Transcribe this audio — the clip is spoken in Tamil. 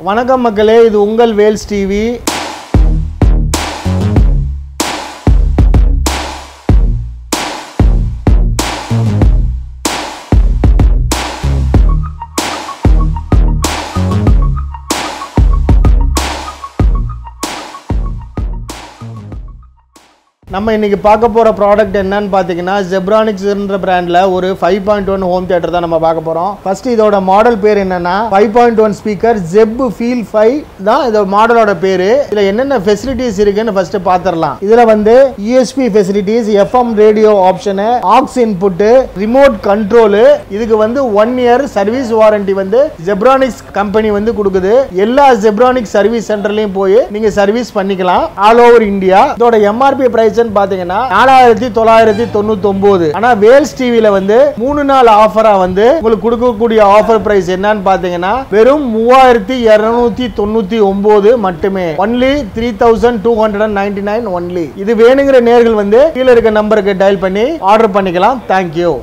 வணக்கம் மக்களே இது உங்கள் வேல்ஸ் டிவி நம்ம இன்னைக்கு பார்க்க போற ப்ராடக்ட் என்னன்னு பார்த்தீங்கன்னா ஜெப்ரானிக்ஸ்ன்ற பிராண்ட்ல ஒரு five point one home theatre தான் நம்ம பார்க்க போறோம் ஃபர்ஸ்ட் இதோட மாடல் பேர் என்னன்னா five point one speaker Zeb feel five தான் இதோட மாடலோட பேரு இதுல என்னென்ன ஃபெசிலிட்டிஸ் இருக்குன்னு ஃபர்ஸ்ட் பார்த்துடலாம் இதுல வந்து USB facilities FM radio option aux input remote control இதுக்கு வந்து ஒன் இயர் சர்வீஸ் வாரண்டி வந்து ஜெப்ரானிக்ஸ் கம்பெனி வந்து கொடுக்குது எல்லா ஜெப்ரானிக் சர்வீஸ் சென்டர்லயும் போய் நீங்க சர்வீஸ் பண்ணிக்கலாம் ஆல் ஓவர் இந்தியா இதோட எம்ஆர்பி பிரைஸ் பாத்தீங்கன்னா நாலாயிரத்தி தொள்ளாயிரத்தி தொண்ணூத்தி ஒன்பது ஆனா வேல்ஸ் டிவில வந்து மூணு நாள் ஆஃபரா வந்து உங்களுக்கு கொடுக்கக்கூடிய ஆஃபர் பிரைஸ் என்னன்னு பாத்தீங்கன்னா வெறும் மூவாயிரத்தி இருநூத்தி தொண்ணூத்தி ஒன்பது மட்டுமே only three thousand two hundred ninety nine only இது வேணுங்கிற நேர்கள் வந்து கீழே இருக்க நம்பருக்கு டயல் பண்ணி ஆர்டர் பண்ணிக்கலாம் தேங்க்யூ